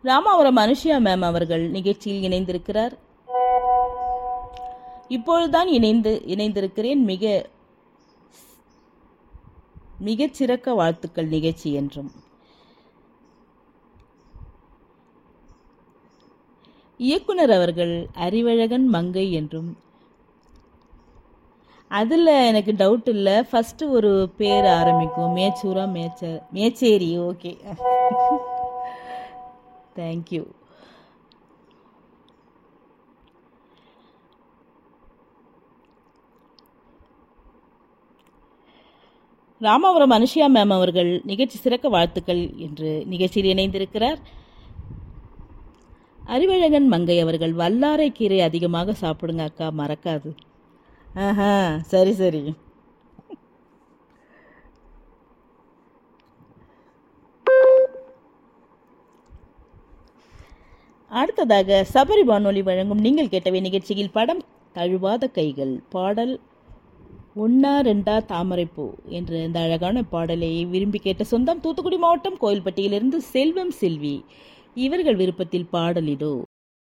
Ramavaram Anushiya ma'am அவர்கள் நிகழ்ச்சியில் இணைந்திருக்கிறார் இப்பொழுதுதான் இணைந்து இணைந்திருக்கிறேன் மிக மிகச் சிறக்க வாழ்த்துக்கள் நிகழ்ச்சி என்றும் இயக்குனர் அவர்கள் அறிவழகன் மங்கை என்றும் அதில் எனக்கு டவுட் இல்லை ஃபஸ்ட்டு ஒரு பேர் ஆரம்பிக்கும் மேச்சூரா மேச்ச Mecheri okay thank you Ramapuram Anushiya ma'am அவர்கள் நிகழ்ச்சி சிறக்க வாழ்த்துக்கள் என்று நிகழ்ச்சியில் இணைந்திருக்கிறார் அறிவழகன் மங்கை அவர்கள் வல்லாரை கீரை அதிகமாக சாப்பிடுங்க அக்கா மறக்காது ஆஹா சரி சரி அடுத்ததாக சபரி வானொலி வழங்கும் நீங்கள் கேட்டவை நிகழ்ச்சியில் படம் தழுவாத கைகள் பாடல் ஒன்னா ரெண்டா தாமரைப்பூ என்ற இந்த அழகான பாடலை விரும்பி கேட்ட சொந்தம் தூத்துக்குடி மாவட்டம் கோயில்பட்டியிலிருந்து செல்வம் செல்வி இவர்கள் விருப்பத்தில் பாடல் இதோ